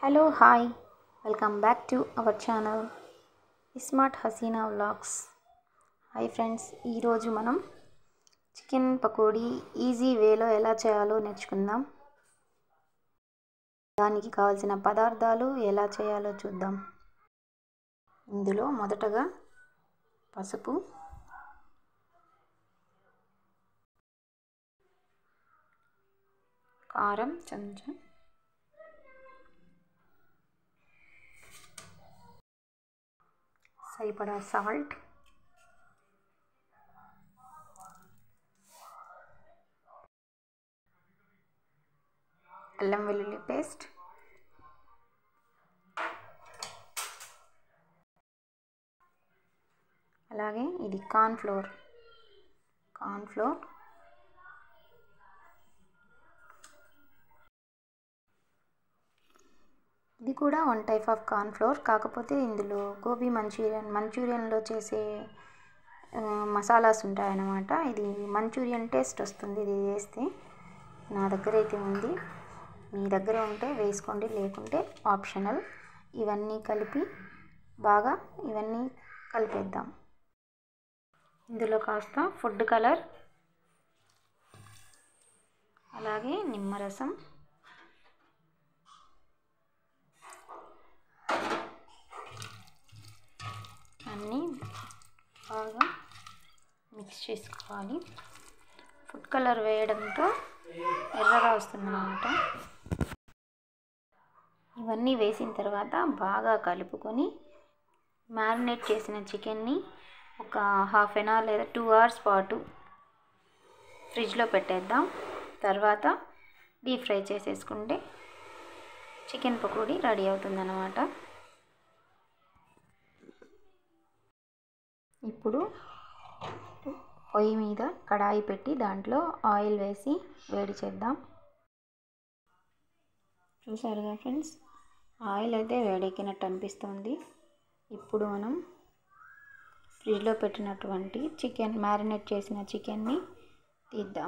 hello hi welcome back to our channel smart Hasina vlogs hi friends ఈరోజు మనం chicken pakodi easy వేలో ఎలా చేయాలో నేర్చుకుందాం దానికి కావాల్సిన పదార్థాలు ఎలా చేయాలో చూద్దాం ఇందులో మొదటగా పసుపు కారం చెంచా సరిపడా సాల్ట్ అల్లం వెల్లుల్లి పేస్ట్ అలాగే ఇది కార్న్ ఫ్లోర్ కార్న్ ఫ్లోర్ ఇది కూడా one type of corn flour కాకపోతే ఇందులో గోబీ మంచూరియన్ మంచూరియన్లో చేసే మసాలాస్ ఉంటాయన్నమాట ఇది మంచూరియన్ టేస్ట్ వస్తుంది ఇది వేస్తే నా దగ్గర అయితే ఉంది మీ దగ్గర ఉంటే వేసుకోండి లేకుంటే ఆప్షనల్ ఇవన్నీ కలిపి బాగా ఇవన్నీ కలిపేద్దాం ఇందులో కాస్త ఫుడ్ కలర్ అలాగే నిమ్మరసం అన్నీ బాగా మిక్స్ చేసుకోవాలి ఫుడ్ కలర్ వేయడంతో ఎర్రగా వస్తుందన్నమాట ఇవన్నీ వేసిన తర్వాత బాగా కలుపుకొని మ్యారినేట్ చేసిన చికెన్ని ఒక హాఫ్ అన్ అవర్ లేదా టూ అవర్స్ పాటు ఫ్రిడ్జ్లో పెట్టేద్దాం తర్వాత డీప్ ఫ్రై చేసేసుకుంటే చికెన్ పకోడీ రెడీ అవుతుందన్నమాట ఇప్పుడు పొయ్యి మీద కడాయి పెట్టి దాంట్లో ఆయిల్ వేసి వేడి చేద్దాం చూసారుగా ఫ్రెండ్స్ ఆయిల్ అయితే వేడెక్కినట్టు అనిపిస్తుంది ఇప్పుడు మనం ఫ్రిడ్జ్లో పెట్టినటువంటి చికెన్ మ్యారినేట్ చేసిన చికెన్ని తీద్దాం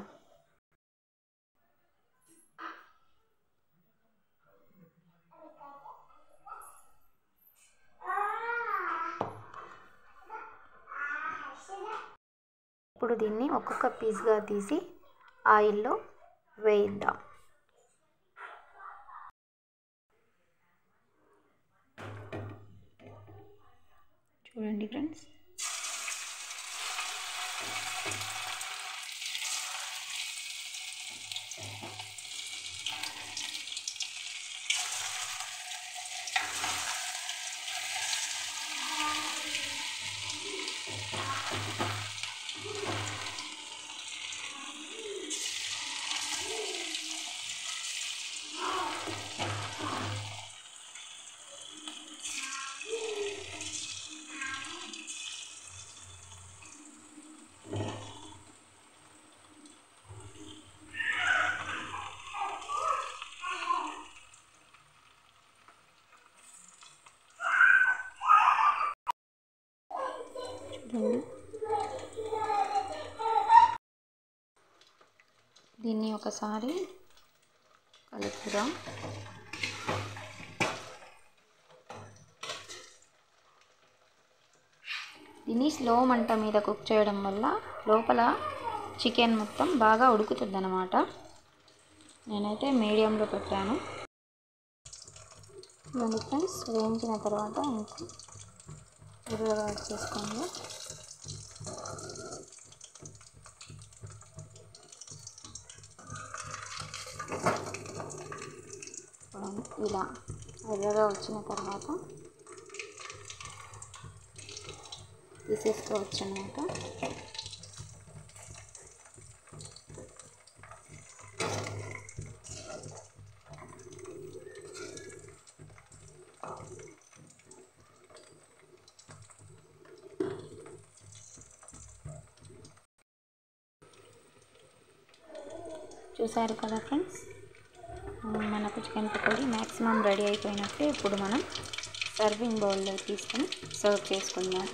ఇప్పుడు దీన్ని ఒక్కొక్క పీస్గా తీసి ఆయిల్లో వేయిద్దాం చూడండి ఫ్రెండ్స్ చూడండి దీన్ని ఒకసారి కలుపుదాం దీన్ని స్లో మంట మీద కుక్ చేయడం వల్ల లోపల చికెన్ మొత్తం బాగా ఉడుకుతుంది అన్నమాట నేనైతే మీడియంలో పెట్టాను చూడండి ఫ్రెండ్స్ వేయించిన తర్వాత ఇంకా ఎర్రగా చేసుకోండి ఇలా ఎర్రగా వచ్చిన తర్వాత తీసేసుకోవచ్చు అన్నమాట చూసారు కదా ఫ్రెండ్స్ మనకు చికెన్ పకోడీ మ్యాక్సిమం రెడీ అయిపోయినట్టే ఇప్పుడు మనం సర్వింగ్ బౌల్లో తీసుకొని సర్వ్ చేసుకుందాం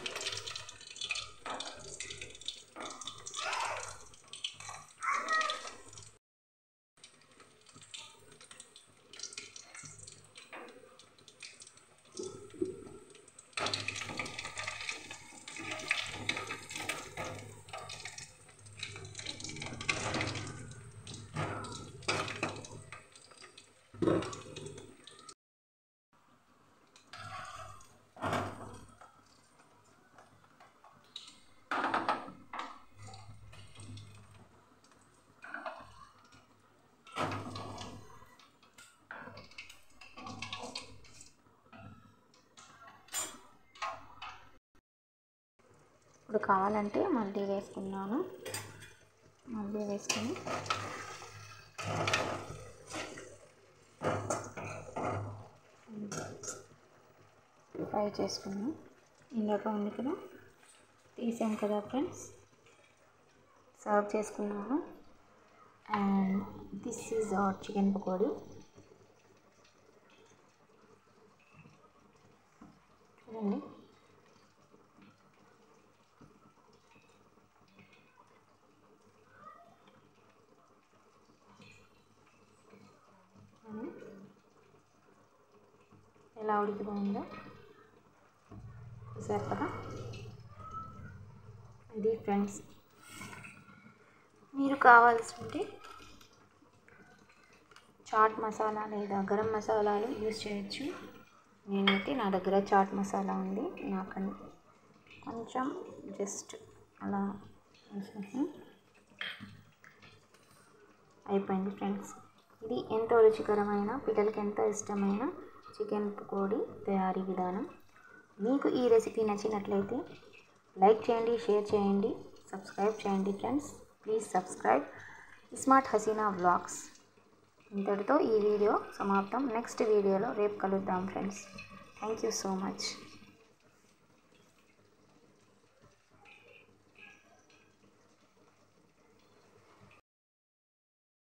ఇప్పుడు కావాలంటే మళ్ళీ వేసుకున్నాను మళ్ళీ వేసుకుని ఫ్రై చేసుకున్నాం ఇందాక ఉంది కదా తీసాం కదా ఫ్రెండ్స్ సర్వ్ చేసుకున్నాము and this is our chicken pakodi చూడండి ఎలా ఉడికిపోయిందో చూసారు కదా ఇది ఫ్రెండ్స్ మీరు కావాల్సింటే చాట్ మసాలా లేదా గరం మసాలాలు యూస్ చేయొచ్చు నేనైతే నా దగ్గర చాట్ మసాలా ఉంది నాకని కొంచెం జస్ట్ అలా వేసేసి అయిపోయింది ఫ్రెండ్స్ ఇది ఎంతో రుచికరమైన పిల్లలకి ఎంతో ఇష్టమైన చికెన్ పకోడీ తయారీ విధానం మీకు ఈ రెసిపీ నచ్చినట్లయితే లైక్ చేయండి షేర్ చేయండి సబ్స్క్రైబ్ చేయండి friends please subscribe smart Hasina vlogs ఇంతటితో ఈ వీడియో సమాప్తం నెక్స్ట్ వీడియోలో రేపు కలుద్దాం friends thank you so much